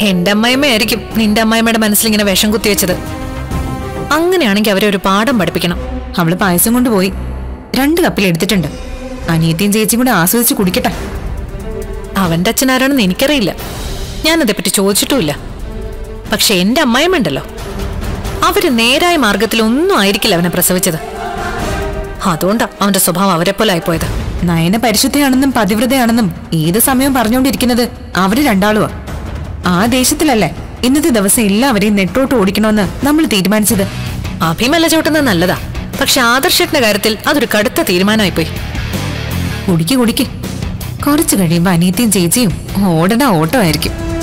എന്റെ അമ്മായിമ്മയായിരിക്കും നിന്റെ അമ്മായിമ്മയുടെ മനസ്സിൽ ഇങ്ങനെ വിഷം കുത്തിവെച്ചത് അങ്ങനെയാണെങ്കിൽ അവരെ ഒരു പാഠം പഠിപ്പിക്കണം അവള് പായസം കൊണ്ടുപോയി രണ്ട് കപ്പിൽ എടുത്തിട്ടുണ്ട് അനിയത്തിയും ചേച്ചിയും കൂടെ ആസ്വദിച്ച് കുടിക്കട്ടെ അവന്റെ അച്ഛൻ ആരാണെന്ന് എനിക്കറിയില്ല ഞാനതേപ്പറ്റി ചോദിച്ചിട്ടുമില്ല പക്ഷെ എന്റെ അമ്മായിമ്മ ഉണ്ടല്ലോ അവര് നേരായ മാർഗത്തിൽ ഒന്നും ആയിരിക്കില്ല അവനെ പ്രസവിച്ചത് അതുകൊണ്ടാ അവന്റെ സ്വഭാവം അവരെ പോലെ ആയിപ്പോയത് നയന പരിശുദ്ധയാണെന്നും പതിവ്രതയാണെന്നും ഏത് സമയവും പറഞ്ഞുകൊണ്ടിരിക്കുന്നത് അവര് രണ്ടാളുവാ ആ ദേശത്തിലല്ലേ ഇന്നത്തെ ദിവസം എല്ലാവരെയും നെട്ടോട്ട് ഓടിക്കണമെന്ന് നമ്മൾ തീരുമാനിച്ചത് അഭിമല ചവിട്ടുന്നത് നല്ലതാ പക്ഷെ ആദർശത്തിന്റെ കാര്യത്തിൽ അതൊരു കടുത്ത തീരുമാനമായിപ്പോയി കുടിക്ക് കുടിക്ക് കുറച്ചു കഴിയുമ്പോ അനിയത്തിയും ചേച്ചിയും ഓടണ ഓട്ടമായിരിക്കും